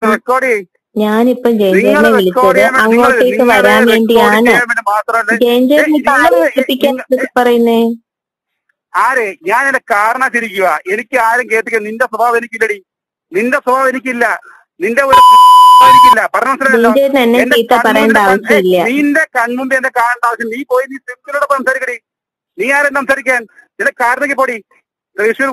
Record ചെയ്യും ഞാനിപ്പം നിങ്ങൾ ജയഞ്ചേട്ടനെ റെക്കോർഡ് വിളിച്ചത് ചെയ്യാൻ വേണ്ടി നിങ്ങൾ അങ്ങോട്ടേക്ക് നിങ്ങൾ വരാൻ റെക്കോർഡ് വേണ്ടിയാണ് ചെയ്യാൻ വേണ്ടി മാത്രമല്ല ജയഞ്ചേട്ടൻ ഇപ്പൊ ആരെ നിങ്ങൾ കേൾപ്പിക്കാൻ നിങ്ങൾ- പറയുന്നേ ആരെ ഞാൻ എന്റെ കാരണത്തിരിക്കുക എനിക്ക് ആരും കേൾപ്പിക്കാൻ നിന്റെ സ്വഭാവം എനിക്കില്ലടി നിന്റെ സ്വഭാവം എനിക്കില്ല നിന്റെ ഒരു എനിക്കില്ല പറഞ്ഞ മനസ്സിലായല്ലോ ജയഞ്ചേട്ടൻ എന്നെ എന്റെ ചീത്ത പറയേണ്ട കൺമുമ്പിൽ ആവശ്യമില്ല നിന്റെ കൺമുമ്പ് എന്റെ കാണേണ്ട ആവശ്യം നീ പോയി നീ സിംഗിളോട് സംസാരിക്കടി നീ ആരും സംസാരിക്കാൻ നിന്റെ കാരണക്ക് പൊടി തൃശ്ശൂർ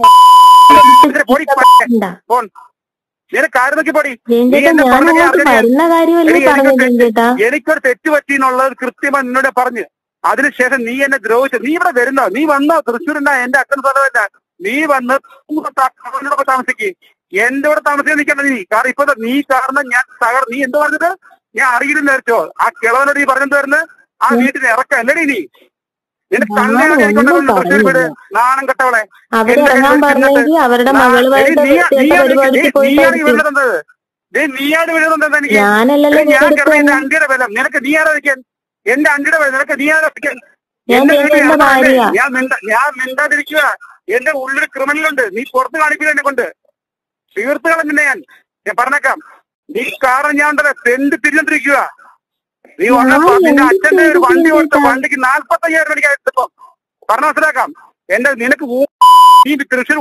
പൊടി എന്താ ഫോൺ നിന്റെ കാരണക്ക് പൊടി ജയഞ്ചേട്ടൻ എന്നെ ഞാൻ പറഞ്ഞ അങ്ങോട്ട് കാര്യം വരുന്ന കാര്യമല്ലേ എടി, പറഞ്ഞു എനിക്കൊരു ജയഞ്ചേട്ടാ എനിക്കൊരു തെറ്റ് പറ്റി എന്നുള്ളത് കൃത്യമായി നിന്നോട് പറഞ്ഞു അതിനുശേഷം നീ എന്നെ ദ്രോഹിച്ചു നീ ഇവിടെ വരുന്നോ നീ വന്നോ തൃശ്ശൂരിന്റെ എന്റെ അച്ഛൻ സ്ഥലമല്ല നീ വന്ന് അവനോടൊപ്പം താമസിക്ക് എന്റെ കൂടെ താമസിക്കാൻ നിൽക്കണ്ട നീ കാരണം ഇപ്പൊ ദാ നീ കാരണം ഞാൻ തകർ നീ എന്ത് പറഞ്ഞത് ഞാൻ അറിയില്ലെന്ന് വെച്ചോ ആ കിളവനോട് നീ പറഞ്ഞത് വരുന്നത് ആ വീട്ടിൽ ഇറക്കം അല്ലടി നീ നിന്റെ കണ്ണേ ഞാനൊന്നും എനിക്കുണ്ടാവുന്നു തൃശ്ശൂർ വീട് പറഞ്ഞില്ല. നാണം കെട്ടവളെ അവര് എന്റെ ഇറങ്ങാൻ വീട്ടിൽ പറഞ്ഞെങ്കിൽ അവരുടെ നാ- മകളുമായിട്ട് എടി, നീ- വ്യക്തിഗത നീയാണ് പരിപാടിക്ക് നീ- നീയാണ് പോയിട്ടായിരിക്കും വീഴുന്നത് ദേ, നീയാണ് വീഴുന്നത് എനിക്ക് ഞാനല്ലല്ലോ എടി, ഞാൻ വീടെടുത്ത് കിടന്ന എന്റെ തന്നെ അണ്ടിയുടെ ബലം നിനക്ക് നീ ആരാ വെക്കാൻ എന്റെ അണ്ടിയുടെ ബലം നിനക്ക് നീ ആരാ വെക്കാൻ ഞാൻ എന്റെ ജയന്റെ വീട്ടിൽ എന്റെ ആരാ ഭാര്യ ഉള്ളത്? ഞാൻ മിണ്ട- ഞാൻ മിണ്ടാതിരിക്കുക എന്റെ ഉള്ളിൽ ക്രിമിനൽ ഉണ്ട് നീ പുറത്ത് കാണിക്കില്ല എന്നെ കൊണ്ട് തീർത്ത് കളഞ്ഞില്ല ഞാൻ ഞാൻ പറഞ്ഞേക്കാം നീ കാരണം ഞാൻ ഉണ്ടല്ലോ തെണ്ട് തിരിഞ്ഞോണ്ടിരിക്കുക നീ വന്നപ്പോ ഞാൻ നിന്റെ എന്ത് അച്ഛന്റെ ഒരു വണ്ടി ചെയ്തിട്ടാ? കൊടുത്ത വണ്ടിക്ക് നാല്പത്തി അയ്യായിരം രൂപ എടുത്തപ്പോ പറഞ്ഞ മനസ്സിലാക്കാം എന്റെ നിനക്ക് ഊ- നീ തൃശ്ശൂർ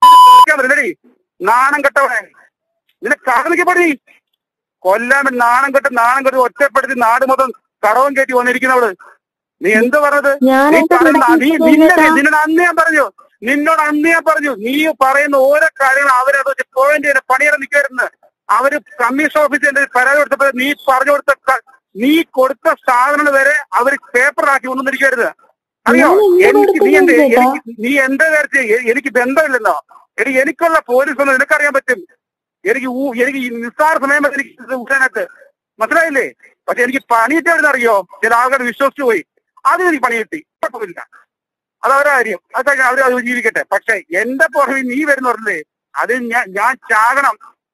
ഊടി നാണം കെട്ടവനെ നിനക്ക് കാണിക്കപ്പെടി കൊല്ലാൻ വേണ്ടി നാണം കെട്ട് നാണം കെട്ട് ഒറ്റപ്പെടുത്തി നാട് മൊത്തം കടവും കയറ്റി വന്നിരിക്കുന്നവള് നീ എന്ത് പറഞ്ഞത് ഞാൻ നീ എന്താ പറയുന്ന നീ നിന്റെ ജയഞ്ചേട്ടാ നിന്നോട് അന്ന് ഞാൻ പറഞ്ഞു നിന്നോട് അന്ന് ഞാൻ പറഞ്ഞു നീ പറയുന്ന ഓരോ കാര്യങ്ങൾ അവരത് വെച്ച് പോയിന്റ് ചെയ്ത് പണിയാൻ നിൽക്കരുന്ന് അവര് കമ്മീഷൻ ഓഫീസിന്റെ പരാതി കൊടുത്തപ്പോ നീ പറഞ്ഞു കൊടുത്ത ക- നീ കൊടുത്ത സാധനങ്ങൾ വരെ അവർ പേപ്പറാക്കി ഒന്നും ഇരിക്കരുത് അറിയോ ഞാൻ എന്ത് എനിക്ക് നീ എന്ത് കൊടുത്തു ചേട്ടാ? എനിക്ക് നീ എന്താ വിചാരിച്ച് എ- എനിക്ക് ബന്ധമില്ലെന്നോ എടി എനിക്കുള്ള പോലീസ് ഒന്നും നിനക്കറിയാൻ പറ്റും എനിക്ക് ഊ- എനിക്ക് ഈ നിസ്സാര സമയം വരെ എനിക്ക് ഇത് ഊരാനകത്ത് മനസ്സിലായില്ലേ പക്ഷെ എനിക്ക് പണി കിട്ടിയവിടുന്ന് അറിയോ ചില ആൾക്കാർ വിശ്വസിച്ചു പോയി അത് എനിക്ക് പണി കിട്ടി കുഴപ്പമില്ല അത് അവരുടെ കാര്യം അത് അവർ അത് ജീവിക്കട്ടെ പക്ഷെ എന്റെ പുറമെ നീ വരുന്ന പറഞ്ഞില്ലേ അത് ഞാൻ ഞാൻ ചാകണം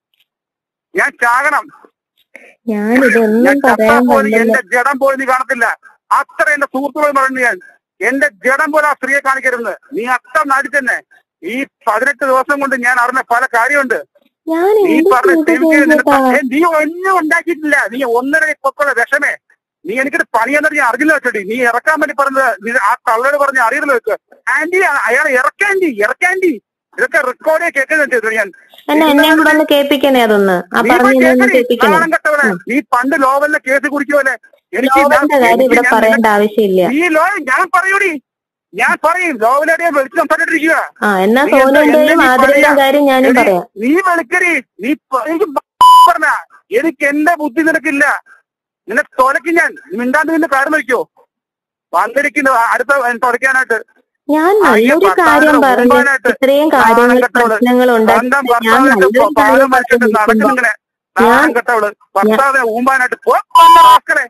ഞാൻ ചാകണം ഞാനിതൊന്നും ഞാൻ ചത്താ പറയാൻ പോലും വന്നല്ല എന്റെ ജഡം പോലും നീ കാണത്തില്ല അത്ര എന്റെ സുഹൃത്തുക്കൾ പറഞ്ഞു ഞാൻ എന്റെ ജഡം പോലും ആ സ്ത്രീയെ കാണിക്കരുത് നീ അത്ര നാടി തന്നെ ഈ പതിനെട്ട് ദിവസം കൊണ്ട് ഞാൻ അറിഞ്ഞ പല കാര്യമുണ്ട് ഞാൻ നീ എന്ത് പറഞ്ഞ ചെയ്തു ചെവിക്ക് നിനക്ക് ജയഞ്ചേട്ടാ ഏ, നീ ഒന്നും ഉണ്ടാക്കിയിട്ടില്ല നീ ഒന്നര പൊക്കുള്ള വിഷമേ നീ എനിക്കൊരു പണിയെന്നറിഞ്ഞ ഞാൻ അറിഞ്ഞില്ല വെച്ചോടി നീ ഇറക്കാൻ വേണ്ടി പറഞ്ഞത് നീ ആ തള്ളയോട് പറഞ്ഞ് അറിയില്ല വെച്ച് ആന്റി അയാൾ ഇറക്കാൻറ്റി ഇറക്കാൻറ്റി ഇതൊക്കെ റെക്കോർഡേ കേൾക്കുന്നുണ്ട് ഞാൻ എന്നെ എന്നെ കൂടെ ഒന്ന് കേൾപ്പിക്കണേ അതൊന്ന് ആ നീ പറഞ്ഞു പോയി ഒന്ന് കേൾക്കടി. കേൾപ്പിക്കണേ നാണം കെട്ടവളെ നീ പണ്ട് ലോവലിലെ കേസ് കുടിക്കുമല്ലേ എനിക്ക് ഞാൻ- ലോകന്റെ കാര്യം എനിക്ക് ഇവിടെ ഞാൻ പറയേണ്ട ആവശ്യമില്ല ഈ ലോ ഞാൻ പറയൂടി ഞാൻ പറയും ലോവലടിയെ വിളിച്ച് സംസാരിച്ചിരിക്കുക ആ എന്നാ നീ എന്താ- സോനുന്റെയും എന്താ നീ ആതിരയുടെയും പറയാ? കാര്യം ഞാനും എടി, പറയാം നീ വിളിക്കടി നീ പ- എനിക്ക് പറഞ്ഞ എനിക്ക് എന്റെ ബുദ്ധി നിനക്കില്ല നിന്നെ തുലയ്ക്ക് ഞാൻ മിണ്ടാണ്ട് നിന്റെ കാര്യം വയ്ക്കോ വന്നിരിക്കുന്നു അടുത്ത തുടയ്ക്കാനായിട്ട് ഞാൻ അയ്യോ, നല്ലൊരു കാര്യം ഭർത്താവിനെ പറഞ്ഞു മുമ്പാനായിട്ട് ഇത്രയും കാര്യങ്ങൾ നാണം കെട്ടവള്. പ്രശ്നങ്ങൾ ഉണ്ടാക്കി സ്വന്തം ഞാൻ ഭർത്താവിനെ നല്ലൊരു പാലം കാര്യം വലിച്ചിട്ട് പറഞ്ഞു നടക്കുന്നിങ്ങനെ ഞാൻ- നാണം കെട്ടവള് ഭർത്താവിനെ ഊമ്പാനായിട്ട് പോ വന്ന റാസ്കലെ.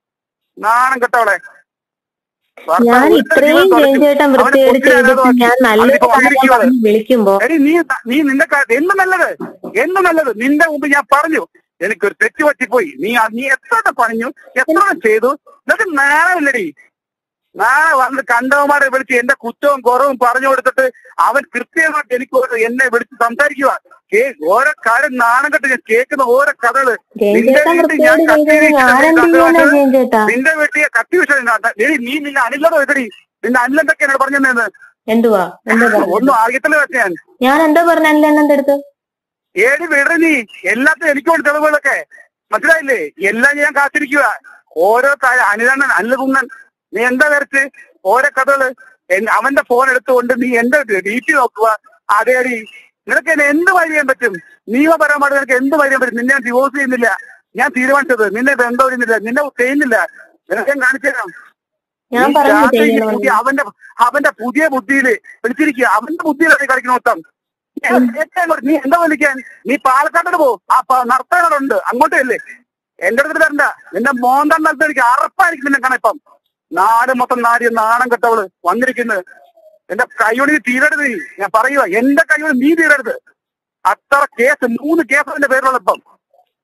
നാണം കെട്ടവളെ ഭർത്താവ് ഞാൻ ഒരു ഇത്രയും ജീവൻ തുലച്ചു. ജയിച്ചേട്ടൻ അവന് വൃത്തികേട് കൊച്ചിനെ ചെയ്തിട്ട് അനാഥമാക്കി. ഞാൻ നല്ലൊരു അവനിപ്പോ കാര്യം വന്നിരിക്കുവാണ്. പറഞ്ഞ് വിളിക്കുമ്പോ എടി നീ നീ നിന്റെ കാ- എന്ത് നല്ലത് എന്ത് നല്ലത് നിന്റെ മുമ്പ് ഞാൻ പറഞ്ഞു എനിക്കൊരു തെറ്റ് പറ്റിപ്പോയി നീ അ- നീ എത്ര പണിഞ്ഞു എത്ര ചെയ്തു എന്നിട്ട് നാളെ നാളെ വന്ന് കണ്ടവന്മാരെ വിളിച്ച് എന്റെ കുറ്റവും കുറവും പറഞ്ഞു കൊടുത്തിട്ട് അവൻ കൃത്യമായിട്ട് എനിക്ക് ഒരു- എന്നെ വിളിച്ച് സംസാരിക്കുക കേ- ഓരോ കാര്യം നാണം കെട്ട് ഞാൻ കേൾക്കുന്ന ഓരോ കഥകള് നിന്റെ ജയഞ്ചേട്ടൻ വീട്ടിൽ ഞാൻ വൃത്തികേട് കത്തി ചെയ്തത് ഞാൻ എന്ത് വീശിട്ട് ചെയ്യാനാ കണ്ടവന്മാര് ജയഞ്ചേട്ടാ നിന്റെ വീട്ടിൽ കത്തി വിഷയം എടി നീ നിന്റെ അനിലതോ എതടി നിന്റെ അനിലെന്തൊക്കെ എന്നോട് പറഞ്ഞെന്ന് എന്തുവാ എന്താ പറഞ്ഞു ഒന്നും അറിയത്തില്ല വെച്ച ഞാൻ ഞാൻ എന്താ പറഞ്ഞല്ല എന്നെ അടുത്ത് ഏടി വിട നീ എല്ലാത്തിനും എനിക്ക് കൊണ്ട് തെളിവുകളൊക്കെ മനസ്സിലായില്ലേ എല്ലാം ഞാൻ കാത്തിരിക്കുക ഓരോ കാര്യം അനിതണ്ണൻ അനിലകുന്നൻ നീ എന്താ വരച്ച് ഓരോ കഥകള് എൻ- അവന്റെ ഫോൺ എടുത്തുകൊണ്ട് നീ എന്റെ ഡീറ്റി നോക്കുക അതേടി നിനക്ക് എന്നെ എന്ത് വഴി ചെയ്യാൻ പറ്റും നിയമപരമായിട്ട് നിനക്ക് എന്ത് വഴി ചെയ്യാൻ പറ്റും നിന്നെ ഞാൻ ഡിവോഴ്സ് ചെയ്യുന്നില്ല ഞാൻ തീരുമാനിച്ചത് നിന്നെ ബന്ധം ചെയ്യുന്നില്ല നിന്നെ ചെയ്യുന്നില്ല നിനക്ക് ഞാൻ കാണിച്ചു തരാം ഞാൻ നീ പറഞ്ഞു രാത്രി ഈ ചെയ്യണമെന്ന് പുതിയ- അവന്റെ അവന്റെ പുതിയ ബുദ്ധിയില് വിളിച്ചിരിക്കുക അവന്റെ ബുദ്ധിയിലാണ് കളിക്കുന്ന മൊത്തം ഞാൻ ഏറ്റവും കൂടുതൽ നീ എന്താ വിളിക്കാൻ നീ പാലക്കാട്ടോട് പോ ആ പ- നടത്താനുണ്ട് അങ്ങോട്ടല്ലേ എന്റെ അടുത്ത് വരണ്ട നിന്റെ മോന്തം സ്ഥലത്ത് എനിക്ക് അറപ്പായിരിക്കും നിന്നെ കാണാൻ ഇപ്പം നാട് മൊത്തം നാടി നാണം കെട്ടവള് വന്നിരിക്കുന്നത് എന്റെ കൈയോട് നീ തീരരുത് നീ ഞാൻ പറയുക എന്റെ കൈയോട് നീ തീരരുത് അത്ര കേസ് മൂന്ന് കേസ് എന്റെ പേരിലുള്ള ഇപ്പം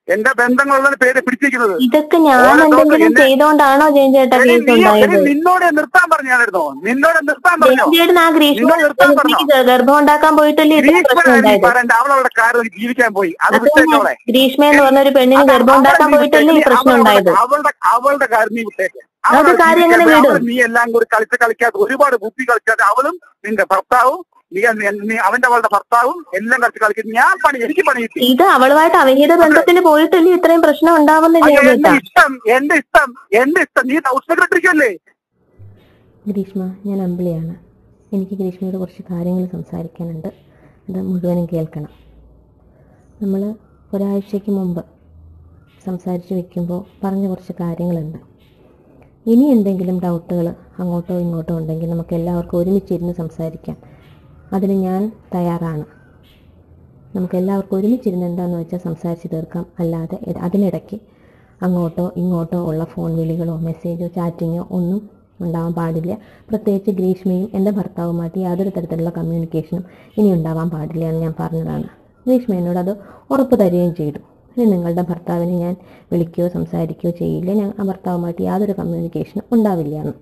എന്റെ ബന്ധങ്ങളുള്ള പേര് പിടിച്ചിരിക്കുന്നത് ഇതൊക്കെ ഞാൻ ഓരോ ദിവസം എന്തെങ്കിലും എന്നെ- ചെയ്തോണ്ടാണോ ജയൻ ചേട്ടാ എടി, കേസ് നീ- ഉണ്ടായത് എടി, നിന്നോട് നിർത്താൻ പറഞ്ഞായിരുന്നോ നിന്നോട് നിർത്താൻ പറഞ്ഞോ ജയൻ ചേട്ടൻ ആ ഗ്രീഷ്മ നിങ്ങൾ നിർത്താൻ പറഞ്ഞോ? ഗ്രീഷ്മയ്ക്ക് ഗർഭം ഉണ്ടാക്കാൻ പോയിട്ടല്ലേ ഇത്ര പ്രശ്നം ഉണ്ടായത് പറയണ്ട അവളവിടെ കാര്യം ജീവിക്കാൻ പോയി അത് അത് വിട്ടേക്കോളെ തന്നെ ഗ്രീഷ്മ എന്ന് പറഞ്ഞ ഒരു പെണ്ണിന് അത് ഗർഭം ഉണ്ടാക്കാൻ അവളെ നീ പോയിട്ടല്ലേ ഈ വിട്ടേക്ക്. പ്രശ്നം അവളുടെ- ഉണ്ടായത് അവളുടെ അവളുടെ കാര്യം നീ വിട്ടേക്ക് അത് അവളെ കാര്യം എങ്ങനെ ജീവിക്കാൻ വിടും? അവള് നീ എല്ലാം കൂടി കളിച്ച് കളിക്കാതെ ഒരുപാട് ബുദ്ധി കളിക്കാതെ അവളും നിന്റെ ഭർത്താവും നീ നീ അവന്റെ അവളുടെ ഭർത്താവും എല്ലാം കളിച്ച് കളിക്കുന്നത് ഞാൻ പണി എനിക്ക് പണി കിട്ടി ഇത് അവളുമായിട്ട് അവിഹിത ബന്ധത്തിന് പോയിട്ടല്ലേ ഇത്രയും പ്രശ്നം ഉണ്ടാവുന്ന അയ്യോ, ജയൻ എന്റെ ചേട്ടാ ഇഷ്ടം എന്റെ ഇഷ്ടം എന്റെ ഇഷ്ടം നീ ഹൗസ് സെക്രട്ടറിക്കല്ലേ ഗ്രീഷ്മ ഞാൻ അമ്പിളിയാണ് എനിക്ക് ഗ്രീഷ്മയോട് കുറച്ച് കാര്യങ്ങൾ സംസാരിക്കാനുണ്ട് അത് മുഴുവനും കേൾക്കണം നമ്മൾ ഒരാഴ്ചയ്ക്ക് മുമ്പ് സംസാരിച്ച് വെക്കുമ്പോൾ പറഞ്ഞ കുറച്ച് കാര്യങ്ങളുണ്ട് ഇനി എന്തെങ്കിലും ഡൗട്ടുകൾ അങ്ങോട്ടോ ഇങ്ങോട്ടോ ഉണ്ടെങ്കിൽ നമുക്ക് എല്ലാവർക്കും ഒരുമിച്ചിരുന്ന് സംസാരിക്കാം അതിന് ഞാൻ തയ്യാറാണ് നമുക്ക് എല്ലാവർക്കും ഒരുമിച്ചിരുന്ന് എന്താണെന്ന് വെച്ചാൽ സംസാരിച്ച് തീർക്കാം അല്ലാതെ ഇ- അതിനിടയ്ക്ക് അങ്ങോട്ടോ ഇങ്ങോട്ടോ ഉള്ള ഫോൺ വിളികളോ മെസ്സേജോ ചാറ്റിങ്ങോ ഒന്നും ഉണ്ടാവാൻ പാടില്ല പ്രത്യേകിച്ച് ഗ്രീഷ്മയും എൻ്റെ ഭർത്താവുമായിട്ട് യാതൊരു തരത്തിലുള്ള കമ്മ്യൂണിക്കേഷനും ഇനി ഉണ്ടാവാൻ പാടില്ല എന്ന് ഞാൻ പറഞ്ഞതാണ് ഗ്രീഷ്മ എന്നോട് അത് ഉറപ്പ് തരികയും ചെയ്തു ഇനി നിങ്ങളുടെ ഭർത്താവിനെ ഞാൻ വിളിക്കുകയോ സംസാരിക്കുകയോ ചെയ്യില്ല ഞാൻ ആ ഭർത്താവുമായിട്ട് യാതൊരു കമ്മ്യൂണിക്കേഷനും ഉണ്ടാവില്ല എന്ന്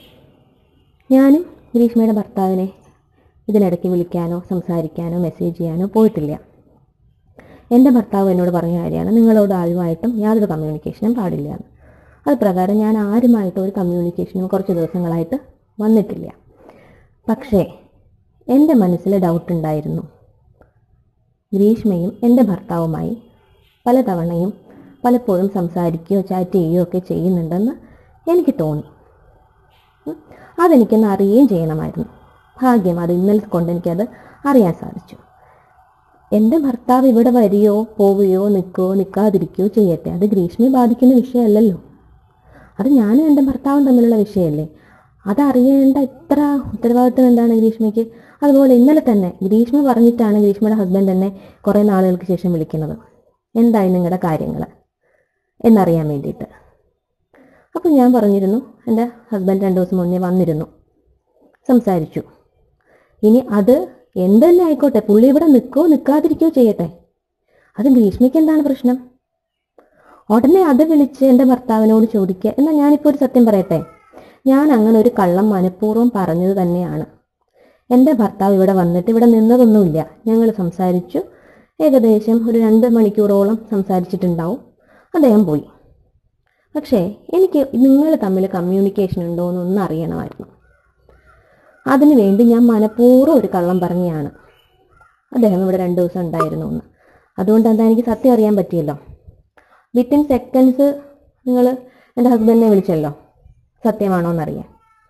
ഞാനും ഗ്രീഷ്മയുടെ ഭർത്താവിനെ ഇതിനിടയ്ക്ക് വിളിക്കാനോ സംസാരിക്കാനോ മെസ്സേജ് ചെയ്യാനോ പോയിട്ടില്ല എൻ്റെ ഭർത്താവ് എന്നോട് പറഞ്ഞ കാര്യമാണ് നിങ്ങളോട് ആരുമായിട്ടും യാതൊരു കമ്മ്യൂണിക്കേഷനും പാടില്ല എന്ന് അത് പ്രകാരം ഞാൻ ആരുമായിട്ടും ഒരു കമ്മ്യൂണിക്കേഷനും കുറച്ച് ദിവസങ്ങളായിട്ട് വന്നിട്ടില്ല പക്ഷേ എൻ്റെ മനസ്സിൽ ഡൗട്ട് ഉണ്ടായിരുന്നു ഗ്രീഷ്മയും എൻ്റെ ഭർത്താവുമായി പലതവണയും പലപ്പോഴും സംസാരിക്കുകയോ ചാറ്റ് ചെയ്യുകയോ ഒക്കെ ചെയ്യുന്നുണ്ടെന്ന് എനിക്ക് തോന്നി ഉം. അതെനിക്കൊന്ന് അറിയുകയും ചെയ്യണമായിരുന്നു ഭാഗ്യം അത് ഇന്നലെ കൊണ്ട് എനിക്കത് അറിയാൻ സാധിച്ചു എൻ്റെ ഭർത്താവ് ഇവിടെ വരികയോ പോവുകയോ നിൽക്കുകയോ നിൽക്കാതിരിക്കുകയോ ചെയ്യട്ടെ അത് ഗ്രീഷ്മയെ ബാധിക്കുന്ന വിഷയമല്ലല്ലോ അത് ഞാനും എൻ്റെ ഭർത്താവും തമ്മിലുള്ള വിഷയമല്ലേ അതറിയേണ്ട ഇത്ര ഉത്തരവാദിത്വം എന്താണ് ഗ്രീഷ്മയ്ക്ക് അതുപോലെ ഇന്നലെ തന്നെ ഗ്രീഷ്മ പറഞ്ഞിട്ടാണ് ഗ്രീഷ്മയുടെ ഹസ്ബൻഡ് എന്നെ കുറേ നാളുകൾക്ക് ശേഷം വിളിക്കുന്നത് എന്തായി നിങ്ങളുടെ കാര്യങ്ങൾ എന്നറിയാൻ വേണ്ടിയിട്ട് അപ്പോൾ ഞാൻ പറഞ്ഞിരുന്നു എൻ്റെ ഹസ്ബൻഡ് രണ്ട് ദിവസം മുന്നേ വന്നിരുന്നു സംസാരിച്ചു ഇനി അത് എന്തെന്നെ ആയിക്കോട്ടെ പുള്ളി ഇവിടെ നിൽക്കുകയോ നിൽക്കാതിരിക്കുകയോ ചെയ്യട്ടെ അത് ഗ്രീഷ്മയ്ക്ക് എന്താണ് പ്രശ്നം ഉടനെ അത് വിളിച്ച് എൻ്റെ ഭർത്താവിനോട് ചോദിക്കുക എന്നാൽ ഞാനിപ്പോൾ ഒരു സത്യം പറയട്ടെ ഞാൻ അങ്ങനെ ഒരു കള്ളം മനഃപൂർവ്വം പറഞ്ഞത് തന്നെയാണ് എൻ്റെ ഭർത്താവ് ഇവിടെ വന്നിട്ട് ഇവിടെ നിന്നതൊന്നുമില്ല ഞങ്ങൾ സംസാരിച്ചു ഏകദേശം ഒരു രണ്ട് മണിക്കൂറോളം സംസാരിച്ചിട്ടുണ്ടാവും അദ്ദേഹം പോയി പക്ഷേ എനിക്ക് നിങ്ങൾ തമ്മിൽ കമ്മ്യൂണിക്കേഷൻ ഉണ്ടോ എന്നൊന്നും അറിയണമായിരുന്നു അതിനുവേണ്ടി ഞാൻ മനഃപൂർവ്വം ഒരു കള്ളം പറഞ്ഞതാണ് അദ്ദേഹം ഇവിടെ രണ്ട് ദിവസം ഉണ്ടായിരുന്നു എന്ന് അതുകൊണ്ട് എന്താ എനിക്ക് സത്യം അറിയാൻ പറ്റിയല്ലോ വിത്തിൻ സെക്കൻഡ്സ് നിങ്ങൾ എൻ്റെ ഹസ്ബൻഡിനെ വിളിച്ചല്ലോ സത്യമാണോ എന്നറിയാൻ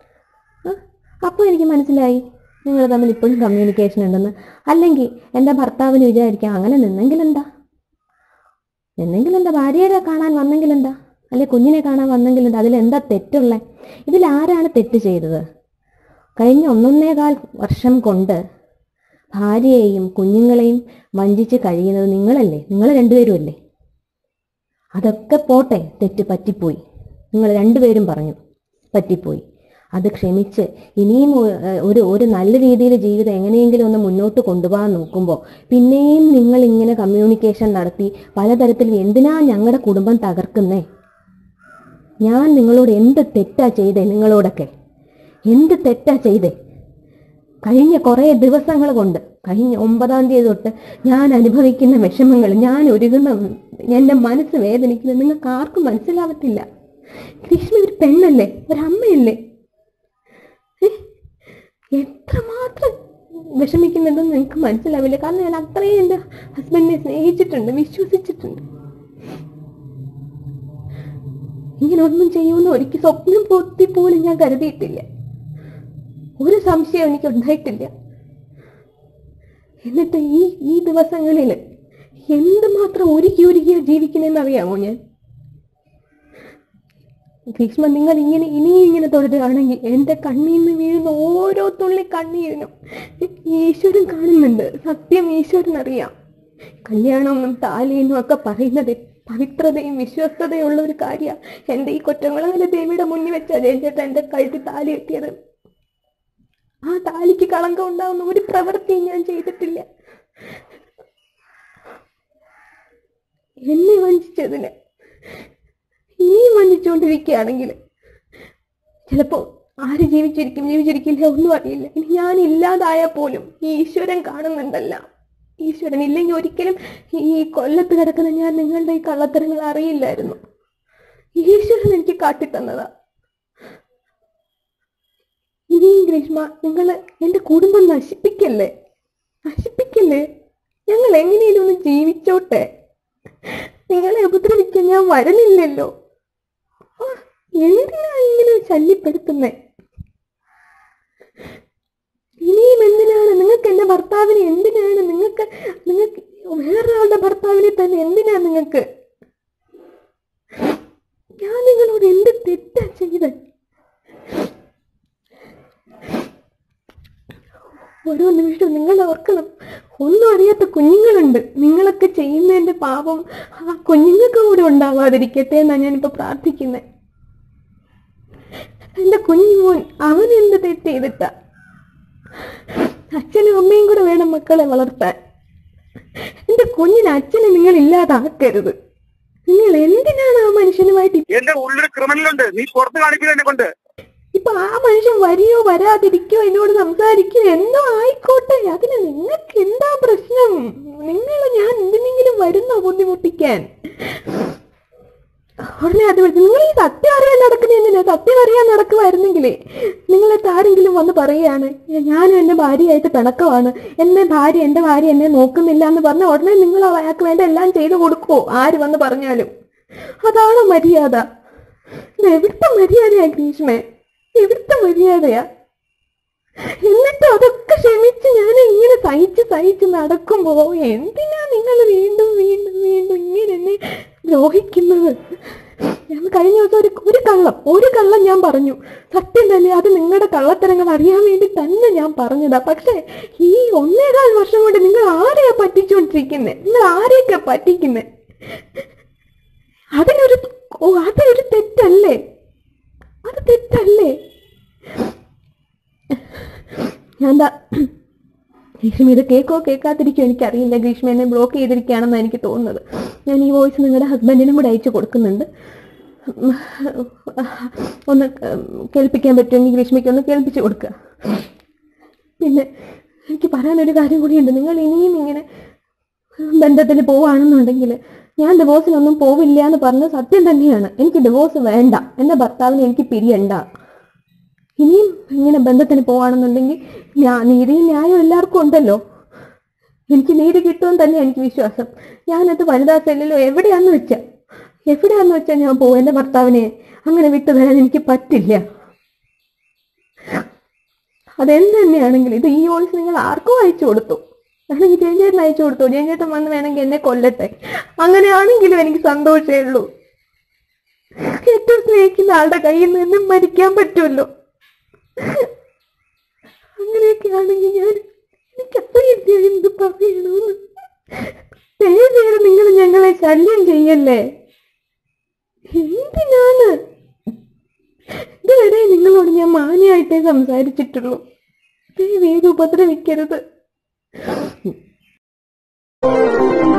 അപ്പോൾ എനിക്ക് മനസ്സിലായി നിങ്ങൾ തമ്മിൽ ഇപ്പോഴും കമ്മ്യൂണിക്കേഷൻ ഉണ്ടെന്ന് അല്ലെങ്കിൽ എൻ്റെ ഭർത്താവിന് വിചാരിക്കാം അങ്ങനെ നിന്നെങ്കിൽ എന്താ നിന്നെങ്കിൽ എന്താ ഭാര്യയെ കാണാൻ വന്നെങ്കിൽ എന്താ അല്ലെ കുഞ്ഞിനെ കാണാൻ വന്നെങ്കിൽ എന്താ അതിലെന്താ തെറ്റുള്ളേ ഇതിൽ ആരാണ് തെറ്റ് ചെയ്തത് കഴിഞ്ഞ ഒന്നൊന്നേകാൽ വർഷം കൊണ്ട് ഭാര്യയെയും കുഞ്ഞുങ്ങളെയും വഞ്ചിച്ച് കഴിയുന്നത് നിങ്ങളല്ലേ നിങ്ങൾ രണ്ടുപേരും അല്ലേ അതൊക്കെ പോട്ടെ തെറ്റ് പറ്റിപ്പോയി നിങ്ങൾ രണ്ടുപേരും പറഞ്ഞു പറ്റിപ്പോയി അത് ക്ഷമിച്ച് ഇനിയും ഒ- ഒരു ഒരു നല്ല രീതിയിൽ ജീവിതം എങ്ങനെയെങ്കിലും ഒന്ന് മുന്നോട്ട് കൊണ്ടുപോകാൻ നോക്കുമ്പോൾ പിന്നെയും നിങ്ങൾ ഇങ്ങനെ കമ്മ്യൂണിക്കേഷൻ നടത്തി പലതരത്തിൽ എന്തിനാ ഞങ്ങളുടെ കുടുംബം തകർക്കുന്നേ ഞാൻ നിങ്ങളോട് എന്ത് തെറ്റാ ചെയ്തേ നിങ്ങളോടൊക്കെ എന്ത് തെറ്റാ ചെയ്തേ കഴിഞ്ഞ കുറേ ദിവസങ്ങൾ കൊണ്ട് കഴിഞ്ഞ ഒമ്പതാം തീയതി തൊട്ട് ഞാൻ അനുഭവിക്കുന്ന വിഷമങ്ങൾ ഞാൻ ഒരുങ്ങുന്ന എൻ്റെ മനസ്സ് വേദനിക്കുന്നത് നിങ്ങൾക്ക് ആർക്കും മനസ്സിലാവത്തില്ല ഗ്രീഷ്മ ഒരു പെണ്ണല്ലേ ഒരമ്മയല്ലേ ഏ? എത്രമാത്രം വിഷമിക്കുന്നുണ്ടെന്ന് നിങ്ങൾക്ക് മനസ്സിലാവില്ല കാരണം ഞാൻ അത്രയും എൻ്റെ ഹസ്ബൻഡിനെ സ്നേഹിച്ചിട്ടുണ്ട് വിശ്വസിച്ചിട്ടുണ്ട് ഇങ്ങനെ ഒന്നും ചെയ്യുമെന്ന് ഒരിക്കൽ സ്വപ്നം പൊത്തി പോലും ഞാൻ കരുതിയിട്ടില്ല ഒരു സംശയം എനിക്ക് ഉണ്ടായിട്ടില്ല എന്നിട്ട് ഈ ഈ ദിവസങ്ങളിൽ എന്തുമാത്രം ഒരുക്കി ഒരുക്കിയാ ജീവിക്കണമെന്ന് അറിയാമോ ഞാൻ ഭീഷ്മ നിങ്ങൾ ഇങ്ങനെ ഇനിയും ഇങ്ങനെ തുടരുകയാണെങ്കിൽ എൻ്റെ കണ്ണിൽ നിന്ന് വീഴുന്ന ഓരോ തുള്ളി കണ്ണീരിനും ഈശ്വരൻ കാണുന്നുണ്ട് സത്യം ഈശ്വരൻ അറിയാം കല്യാണമെന്നും താലിയെന്നും ഒക്കെ പറയുന്നത് പവിത്രതയും വിശ്വസ്തതയും ഉള്ള ഒരു കാര്യമാണ് എൻ്റെ ഈ കൊറ്റങ്ങളങ്ങനെ ദേവിയുടെ മുന്നിൽ വെച്ചാ ജയിച്ചേട്ടാ എൻ്റെ കഴുത്തിൽ താലി കെട്ടിയത് ആ താലിക്ക് കളങ്കം ഉണ്ടാവുന്ന ഒരു പ്രവൃത്തിയും ഞാൻ ചെയ്തിട്ടില്ല എന്നെ വഞ്ചിച്ചതിന് ഇനിയും വഞ്ചിച്ചുകൊണ്ടിരിക്കുകയാണെങ്കിൽ ചിലപ്പോ ആര് ജീവിച്ചിരിക്കും ജീവിച്ചിരിക്കില്ല ഒന്നും അറിയില്ല ഇനി ഞാൻ ഇല്ലാതായാൽ പോലും ഈ ഈശ്വരൻ കാണുന്നുണ്ടല്ല ഈശ്വരൻ ഇല്ലെങ്കിൽ ഒരിക്കലും ഈ കൊല്ലത്ത് കിടക്കുന്ന ഞാൻ നിങ്ങളുടെ ഈ കള്ളത്തരങ്ങൾ അറിയില്ലായിരുന്നു ഈശ്വരൻ എനിക്ക് കാട്ടിത്തന്നതാ ഇനിയും ഗ്രീഷ്മ നിങ്ങൾ എൻ്റെ കുടുംബം നശിപ്പിക്കല്ലേ നശിപ്പിക്കല്ലേ ഞങ്ങൾ എങ്ങനെയും ഒന്ന് ജീവിച്ചോട്ടെ നിങ്ങളെ ഉപദ്രവിക്കാൻ ഞാൻ വരുന്നില്ലല്ലോ ആ, എന്തിനാ ഇങ്ങനെ ശല്യപ്പെടുത്തുന്നേ ഇനിയും എന്തിനാണ് നിങ്ങൾക്ക് എന്റെ ഭർത്താവിനെ എന്തിനാണ് നിങ്ങൾക്ക് നിങ്ങൾക്ക് വേറൊരാളുടെ ഭർത്താവിനെ തന്നെ എന്തിനാ നിങ്ങൾക്ക് ഞാൻ നിങ്ങളോട് എന്ത് തെറ്റാ ചെയ്തത് ഓരോ നിമിഷവും നിങ്ങൾ ഓർക്കണം ഒന്നും അറിയാത്ത കുഞ്ഞുങ്ങളുണ്ട് നിങ്ങളൊക്കെ ചെയ്യുന്നതിന്റെ പാപം ആ കുഞ്ഞുങ്ങൾക്ക് കൂടെ ഉണ്ടാവാതിരിക്കട്ടെ എന്നാണ് ഞാനിപ്പോ പ്രാർത്ഥിക്കുന്നത് എന്റെ കുഞ്ഞുമോൻ അവൻ എന്ത് തെറ്റ് ചെയ്തിട്ടാ അച്ഛനും അമ്മയും കൂടെ വേണം മക്കളെ വളർത്താൻ എന്റെ കുഞ്ഞിന് അച്ഛനെ നിങ്ങൾ ഇല്ലാതാക്കരുത് നിങ്ങൾ എന്തിനാണ് ആ മനുഷ്യനുമായിട്ട് എന്റെ ഉള്ളിൽ ക്രിമിനലുണ്ട് നീ പുറത്ത് കാണിക്കില്ല എന്നെ കൊണ്ട് ഇപ്പൊ ആ മനുഷ്യൻ വരിയോ വരാതിരിക്കോ എന്നോട് സംസാരിക്കോ എന്തോ ആയിക്കോട്ടെ അതിന് നിങ്ങൾക്ക് എന്താ പ്രശ്നം നിങ്ങൾ ഞാൻ എന്തിനെങ്കിലും വരുന്നോ ബുദ്ധിമുട്ടിക്കാൻ ഉടനെ അത് വിളിച്ചു നിങ്ങൾ ഈ സത്യം അറിയാൻ നടക്കുന്ന എന്തിനാ സത്യം അറിയാൻ നടക്കുമായിരുന്നെങ്കിലേ നിങ്ങളെ ആരെങ്കിലും വന്ന് പറയാണ് ഞാനും എന്റെ ഭാര്യയായിട്ട് പിണക്കമാണ് എന്റെ ഭാര്യ എന്റെ ഭാര്യ എന്നെ നോക്കുന്നില്ല എന്ന് പറഞ്ഞ ഉടനെ നിങ്ങൾ അയാൾക്ക് വേണ്ട എല്ലാം ചെയ്തു കൊടുക്കുവോ ആര് വന്ന് പറഞ്ഞാലും അതാണോ മര്യാദ ഇത് എവിടുത്തെ മര്യാദയാ ഗ്രീഷ്മേ എവിടുത്തെ മര്യാദയാ എന്നിട്ട് അതൊക്കെ ക്ഷമിച്ച് ഞാൻ ഇങ്ങനെ സഹിച്ച് സഹിച്ച് നടക്കുമ്പോ എന്തിനാ നിങ്ങൾ വീണ്ടും വീണ്ടും വീണ്ടും ഇങ്ങനെ എന്നെ ദ്രോഹിക്കുന്നത് ഞാൻ കഴിഞ്ഞ ദിവസം ഒരു ഒരു കള്ളം ഒരു കള്ളം ഞാൻ പറഞ്ഞു സത്യം തന്നെ അത് നിങ്ങളുടെ കള്ളത്തരങ്ങൾ അറിയാൻ വേണ്ടി തന്നെ ഞാൻ പറഞ്ഞതാ പക്ഷേ ഈ ഒന്നേകാൽ വർഷം കൊണ്ട് നിങ്ങൾ ആരെയാ പറ്റിച്ചുകൊണ്ടിരിക്കുന്നത് നിങ്ങൾ ആരെയൊക്കെ പറ്റിക്കുന്നത് അതിനൊരു ഓ അതൊരു തെറ്റല്ലേ അത് തെറ്റല്ലേ ഞാൻ ദാ ഗ്രീഷ്മ ഇത് കേക്കോ കേൾക്കാതിരിക്കോ എനിക്കറിയില്ല ഗ്രീഷ്മ എന്നെ ബ്ലോക്ക് ചെയ്തിരിക്കുകയാണെന്നാണ് എനിക്ക് തോന്നുന്നത് ഞാൻ ഈ വോയിസ് നിങ്ങളുടെ ഹസ്ബൻഡിനും കൂടെ അയച്ചു കൊടുക്കുന്നുണ്ട് ഉം, ഒന്ന് കേൾപ്പിക്കാൻ പറ്റുമെങ്കിൽ ഗ്രീഷ്മയ്ക്ക് ഒന്ന് കേൾപ്പിച്ചു കൊടുക്കുക പിന്നെ എനിക്ക് പറയാനൊരു കാര്യം കൂടിയുണ്ട് നിങ്ങൾ ഇനിയും ഇങ്ങനെ ബന്ധത്തിൽ പോവുകയാണെന്നുണ്ടെങ്കിൽ ഞാൻ ഡിവോഴ്സിനൊന്നും പോവില്ല എന്ന് പറഞ്ഞ സത്യം തന്നെയാണ് എനിക്ക് ഡിവോഴ്സ് വേണ്ട എൻ്റെ ഭർത്താവിനെ എനിക്ക് പിരിയണ്ട ഇനിയും ഇങ്ങനെ ബന്ധത്തിന് പോവാണെന്നുണ്ടെങ്കിൽ ഞാ നീതിയും ന്യായവും എല്ലാവർക്കും ഉണ്ടല്ലോ എനിക്ക് നീതി കിട്ടുമെന്ന് തന്നെ എനിക്ക് വിശ്വാസം ഞാനത് വനിതാ സെല്ലിലോ എവിടെയാന്ന് വെച്ചാ എവിടെയാന്ന് വെച്ചാൽ ഞാൻ പോകും എൻ്റെ ഭർത്താവിനെ അങ്ങനെ വിട്ടു തരാൻ എനിക്ക് പറ്റില്ല അതെന്ത് തന്നെയാണെങ്കിലും ഇത് ഈ വോയിസ് നിങ്ങൾ ആർക്കും അയച്ചു കൊടുത്തു വേണമെങ്കിൽ ജയചേട്ടൻ അയച്ചു കൊടുത്തു ജയചേട്ടൻ വന്ന് വേണമെങ്കിൽ എന്നെ കൊല്ലട്ടെ അങ്ങനെയാണെങ്കിലും എനിക്ക് സന്തോഷമേ ഉള്ളൂ ഏറ്റവും സ്നേഹിക്കുന്ന ആളുടെ കയ്യിൽ നിന്ന് മരിക്കാൻ പറ്റുമല്ലോ അങ്ങനെയൊക്കെ ആണെങ്കിൽ ഞാൻ എനിക്ക് അറിയില്ല എന്ത് പറയണമെന്ന് ദയവേറെ നിങ്ങൾ ഞങ്ങളെ ശല്യം ചെയ്യല്ലേ എന്തിനാണ് ഇതുവരെ നിങ്ങളോട് ഞാൻ മാന്യമായിട്ടേ സംസാരിച്ചിട്ടുള്ളൂ ദയവേത് ഉപദ്രവിക്കരുത്